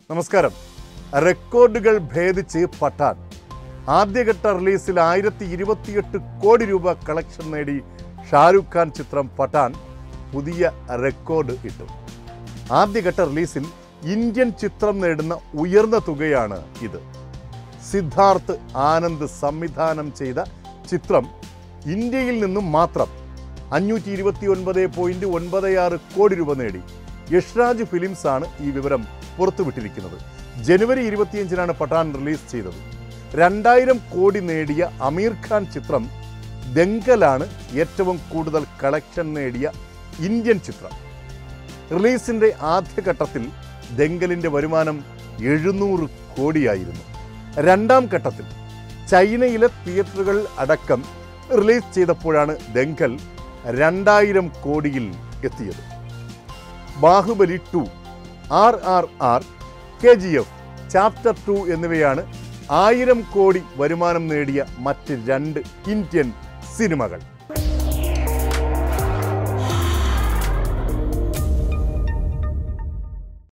നമസ്കാരം റെക്കോർഡുകൾ ഭേദിച്ച് പട്ടാൻ ആദ്യഘട്ട റിലീസിൽ ആയിരത്തി ഇരുപത്തിയെട്ട് കോടി രൂപ കളക്ഷൻ നേടി ഷാരൂഖ് ഖാൻ ചിത്രം പട്ടാൻ പുതിയ റെക്കോർഡ് ഇട്ടു ആദ്യഘട്ട റിലീസിൽ ഇന്ത്യൻ ചിത്രം നേടുന്ന ഉയർന്ന തുകയാണ് ഇത് സിദ്ധാർത്ഥ് ആനന്ദ് സംവിധാനം ചെയ്ത ചിത്രം ഇന്ത്യയിൽ നിന്നും മാത്രം അഞ്ഞൂറ്റി ഇരുപത്തി ഒൻപത് പോയിന്റ് ഒൻപത് ആറ് കോടി രൂപ നേടി യഷ്രാജ് ഫിലിംസ് ആണ് ഈ വിവരം പുറത്തുവിട്ടിരിക്കുന്നത് ജനുവരി ഇരുപത്തിയഞ്ചിനാണ് പട്ടാൻ റിലീസ് ചെയ്തത് രണ്ടായിരം കോടി നേടിയ അമീർ ഖാൻ ചിത്രം ദങ്കലാണ് ഏറ്റവും കൂടുതൽ കളക്ഷൻ നേടിയ ഇന്ത്യൻ ചിത്രം റിലീസിന്റെ ആദ്യഘട്ടത്തിൽ ദങ്കലിന്റെ വരുമാനം എഴുന്നൂറ് കോടിയായിരുന്നു രണ്ടാം ഘട്ടത്തിൽ ചൈനയിലെ തിയേറ്ററുകൾ അടക്കം റിലീസ് ചെയ്തപ്പോഴാണ് ദങ്കൽ രണ്ടായിരം കോടിയിൽ എത്തിയത് Baahubali two R R R K G F chapter two എന്നിവയാണ് ആയിരം കോടി വരുമാനം നേടിയ മറ്റ് രണ്ട് ഇന്ത്യൻ സിനിമകൾ